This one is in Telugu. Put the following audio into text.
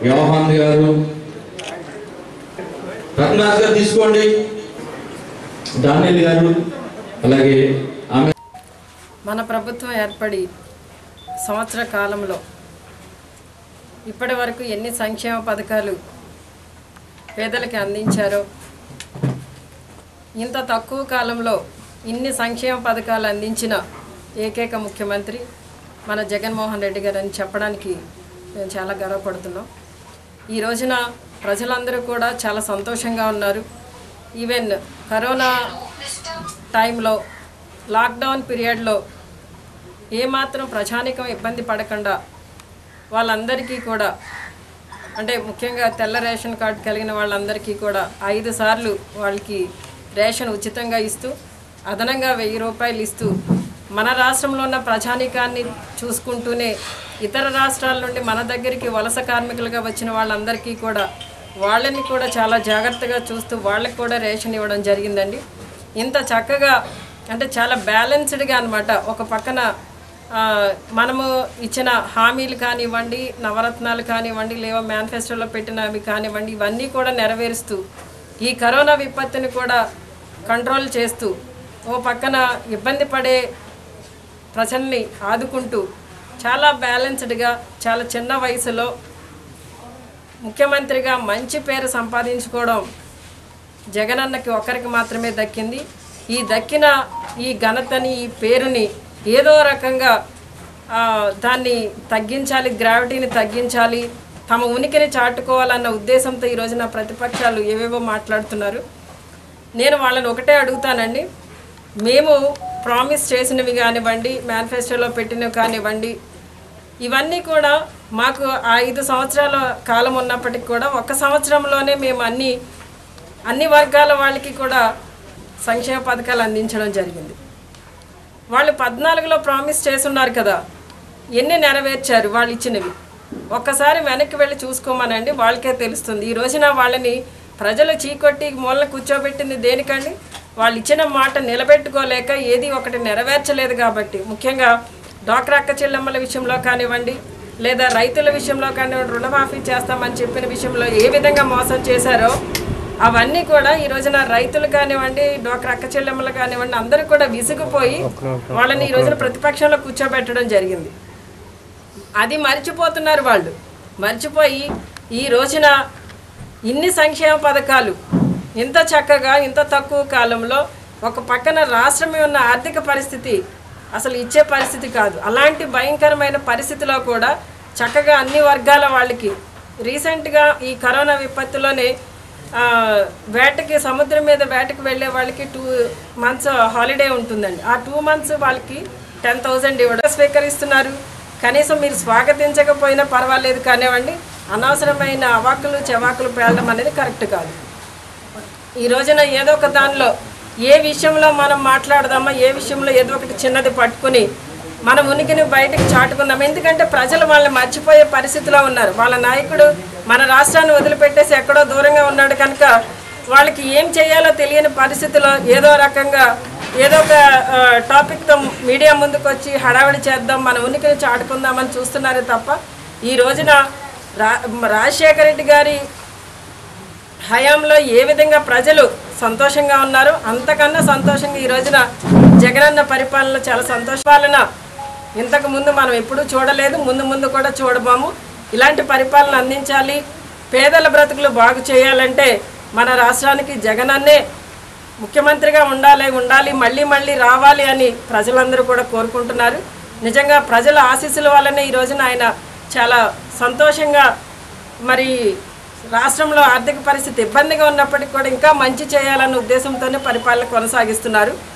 వ్యవహాన్ గారు రత్నాథ్ గారు తీసుకోండి దానియల్ గారు అలాగే ఆమె మన ప్రభుత్వం ఏర్పడి సంవత్సర కాలంలో ఇప్పటి వరకు ఎన్ని సంక్షేమ పథకాలు పేదలకి అందించారో ఇంత తక్కువ కాలంలో ఇన్ని సంక్షేమ పథకాలు అందించిన ఏకైక ముఖ్యమంత్రి మన జగన్మోహన్ రెడ్డి గారు అని చెప్పడానికి మేము చాలా గర్వపడుతున్నాం ఈ రోజున ప్రజలందరూ కూడా చాలా సంతోషంగా ఉన్నారు ఈవెన్ కరోనా టైంలో లాక్డౌన్ పీరియడ్లో ఏమాత్రం ప్రజానికం ఇబ్బంది పడకుండా వాళ్ళందరికీ కూడా అంటే ముఖ్యంగా తెల్ల రేషన్ కార్డు కలిగిన వాళ్ళందరికీ కూడా ఐదు సార్లు వాళ్ళకి రేషన్ ఉచితంగా ఇస్తూ అదనంగా వెయ్యి రూపాయలు ఇస్తూ మన రాష్ట్రంలో ఉన్న ప్రజానీకాన్ని చూసుకుంటూనే ఇతర రాష్ట్రాల నుండి మన దగ్గరికి వలస కార్మికులుగా వచ్చిన వాళ్ళందరికీ కూడా వాళ్ళని కూడా చాలా జాగ్రత్తగా చూస్తూ వాళ్ళకి కూడా రేషన్ ఇవ్వడం జరిగిందండి ఇంత చక్కగా అంటే చాలా బ్యాలెన్స్డ్గా అనమాట ఒక పక్కన ఆ, మనము ఇచ్చిన హామీలు కానివ్వండి నవరత్నాలు కానివ్వండి లేవో మేనిఫెస్టోలో పెట్టినవి కానివ్వండి ఇవన్నీ కూడా నెరవేరుస్తూ ఈ కరోనా విపత్తుని కూడా కంట్రోల్ చేస్తూ ఓ పక్కన ఇబ్బంది పడే ప్రజల్ని ఆదుకుంటూ చాలా బ్యాలెన్స్డ్గా చాలా చిన్న వయసులో ముఖ్యమంత్రిగా మంచి పేరు సంపాదించుకోవడం జగనన్నకి ఒక్కరికి మాత్రమే దక్కింది ఈ దక్కిన ఈ ఘనతని ఈ పేరుని ఏదో రకంగా ఆ, దాన్ని తగ్గించాలి గ్రావిటీని తగ్గించాలి తమ ఉనికిని చాటుకోవాలన్న ఉద్దేశంతో ఈ రోజున ప్రతిపక్షాలు ఏవేవో మాట్లాడుతున్నారు నేను వాళ్ళని ఒకటే అడుగుతానండి మేము ప్రామిస్ చేసినవి కానివ్వండి మేనిఫెస్టోలో పెట్టినవి కానివ్వండి ఇవన్నీ కూడా మాకు ఆ ఐదు సంవత్సరాల కాలం ఉన్నప్పటికి కూడా ఒక సంవత్సరంలోనే మేము అన్ని అన్ని వర్గాల వాళ్ళకి కూడా సంక్షేమ పథకాలు అందించడం జరిగింది వాళ్ళు పద్నాలుగులో ప్రామిస్ చేసున్నారు కదా ఎన్ని నెరవేర్చారు వాళ్ళు ఇచ్చినవి ఒక్కసారి వెనక్కి వెళ్ళి చూసుకోమనండి వాళ్ళకే తెలుస్తుంది ఈ రోజున వాళ్ళని ప్రజలు చీకొట్టి మూలన కూర్చోబెట్టింది దేనికండి వాళ్ళు ఇచ్చిన మాట నిలబెట్టుకోలేక ఏది ఒకటి నెరవేర్చలేదు కాబట్టి ముఖ్యంగా డ్వాక్రా అక్క చెల్లెమ్మల విషయంలో కానివ్వండి లేదా రైతుల విషయంలో కానివ్వండి రుణమాఫీ చేస్తామని చెప్పిన విషయంలో ఏ విధంగా మోసం చేశారో అవన్నీ కూడా ఈ రోజున రైతులు కానివ్వండి డోక్రా అక్క చెల్లెమ్మలు కానివ్వండి అందరూ కూడా విసిగిపోయి వాళ్ళని ఈ రోజున ప్రతిపక్షంలో కూర్చోబెట్టడం జరిగింది అది మర్చిపోతున్నారు వాళ్ళు మర్చిపోయి ఈ రోజున ఇన్ని సంక్షేమ పథకాలు ఇంత చక్కగా ఇంత తక్కువ కాలంలో ఒక పక్కన రాష్ట్రమే ఉన్న ఆర్థిక పరిస్థితి అసలు ఇచ్చే పరిస్థితి కాదు అలాంటి భయంకరమైన పరిస్థితిలో కూడా చక్కగా అన్ని వర్గాల వాళ్ళకి రీసెంట్గా ఈ కరోనా విపత్తులోనే ఆ, వేటకి సముద్రం మీద వేటకి వెళ్ళే వాళ్ళకి టూ మంత్స్ హాలిడే ఉంటుందండి ఆ టూ మంత్స్ వాళ్ళకి టెన్ థౌజండ్ ఇవ్వడం స్వీకరిస్తున్నారు కనీసం మీరు స్వాగతించకపోయినా పర్వాలేదు కానివ్వండి అనవసరమైన అవాకులు చెవాకులు పేలడం అనేది కరెక్ట్ కాదు ఈ రోజున ఏదో ఒక దానిలో ఏ విషయంలో మనం మాట్లాడదామా ఏ విషయంలో ఏదో ఒకటి చిన్నది పట్టుకుని మన ఉనికిని బయటకు చాటుకుందాం ఎందుకంటే ప్రజలు వాళ్ళని మర్చిపోయే పరిస్థితిలో ఉన్నారు వాళ్ళ నాయకుడు మన రాష్ట్రాన్ని వదిలిపెట్టేసి ఎక్కడో దూరంగా ఉన్నాడు కనుక వాళ్ళకి ఏం చేయాలో తెలియని పరిస్థితిలో ఏదో రకంగా ఏదో ఒక ఆ, టాపిక్తో మీడియా ముందుకు వచ్చి హడావిడి చేద్దాం మన ఉనికిని చాటుకుందామని చూస్తున్నారే తప్ప ఈ రోజున రా రాజశేఖర రెడ్డి గారి హయాంలో ఏ విధంగా ప్రజలు సంతోషంగా ఉన్నారు అంతకన్నా సంతోషంగా ఈ రోజున జగనన్న పరిపాలన చాలా సంతోష పాలన ఇంతకు ముందు మనం ఎప్పుడూ చూడలేదు ముందు ముందు కూడా చూడబోము ఇలాంటి పరిపాలన అందించాలి పేదల బ్రతుకులు బాగు చేయాలంటే మన రాష్ట్రానికి జగనన్నే ముఖ్యమంత్రిగా ఉండాలి ఉండాలి మళ్ళీ మళ్ళీ రావాలి అని ప్రజలందరూ కూడా కోరుకుంటున్నారు నిజంగా ప్రజల ఆశీస్సుల వల్లనే ఈ రోజున ఆయన చాలా సంతోషంగా మరి రాష్ట్రంలో ఆర్థిక పరిస్థితి ఇబ్బందిగా ఉన్నప్పటికీ కూడా ఇంకా మంచి చేయాలన్న ఉద్దేశంతోనే పరిపాలన కొనసాగిస్తున్నారు